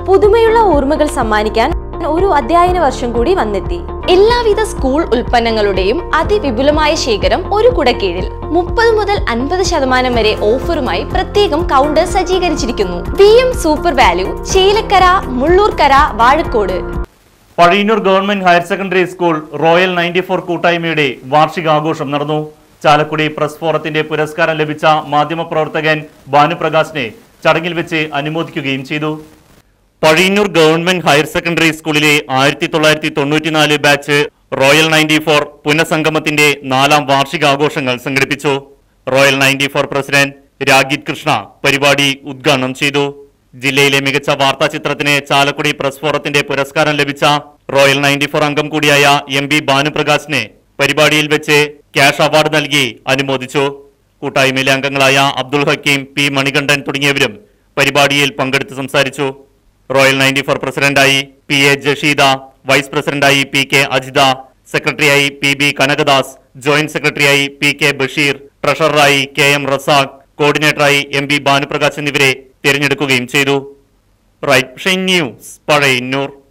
പുതുമയുള്ള ഓർമ്മകൾ സമ്മാനിക്കാൻ ഒരു അധ്യയന വർഷം കൂടി വന്നെത്തി എല്ലാവിധ സ്കൂൾ ഉൽപ്പന്നങ്ങളുടെയും അതിവിപുലമായ ശേഖരം ഒരു കുടക്കീഴിൽ മുപ്പത് മുതൽ അൻപത് ശതമാനം വരെ ഓഫറുമായി പ്രത്യേകം കൗണ്ടർ സജ്ജീകരിച്ചിരിക്കുന്നു V M super value Chelakkara Mullurkara Vazhakode Pazhayannur government higher secondary school royal ninety four കൂട്ടായ്മയുടെ വാർഷികാഘോഷം നടന്നു ചാലക്കുടി പ്രസ് ഫോറത്തിന്റെ പുരസ്കാരം ലഭിച്ച മാധ്യമപ്രവർത്തകൻ ഭാനുപ്രകാശിനെ ചടങ്ങിൽ വെച്ച് അനുമോദിക്കുകയും ചെയ്തു പഴയന്നൂർ ഗവൺമെന്റ് ഹയർ സെക്കൻഡറി സ്കൂളിലെ ആയിരത്തി തൊള്ളായിരത്തി തൊണ്ണൂറ്റിനാല് ബാച്ച് റോയൽ നയൻറ്റി ഫോർ പുനഃസംഗമത്തിന്റെ നാലാം വാർഷികാഘോഷങ്ങൾ സംഘടിപ്പിച്ചു royal ninety four president Ragith Krishna പരിപാടി ഉദ്ഘാടനം ചെയ്തു ജില്ലയിലെ മികച്ച വാർത്താ ചിത്രത്തിന് ചാലക്കുടി പ്രസ് ഫോറത്തിന്റെ പുരസ്കാരം ലഭിച്ച റോയൽ നയൻറ്റി ഫോർ അംഗം കൂടിയായ എം ബി ഭാനുപ്രകാശിനെ പരിപാടിയിൽ വെച്ച് ക്യാഷ് അവാർഡ് നൽകി അനുമോദിച്ചു കൂട്ടായ്മയിലെ അംഗങ്ങളായ അബ്ദുൾ ഹക്കീം പി മണികണ്ഠൻ തുടങ്ങിയവരും പരിപാടിയിൽ പങ്കെടുത്ത് സംസാരിച്ചു റോയൽ നയൻറ്റി ഫോർ പ്രസിഡന്റായി പി എ ജഷീദ വൈസ് പ്രസിഡന്റായി പി കെ അജിത സെക്രട്ടറിയായി പി ബി കനകദാസ് ജോയിന്റ് സെക്രട്ടറിയായി പി കെ ബഷീർ ട്രഷററായി കെ എം റസാഖ് കോർഡിനേറ്ററായി എം ബി ഭാനുപ്രകാശ് എന്നിവരെ തിരഞ്ഞെടുക്കുകയും ചെയ്തു റൈറ്റ് ന്യൂസ് പഴയന്നൂർ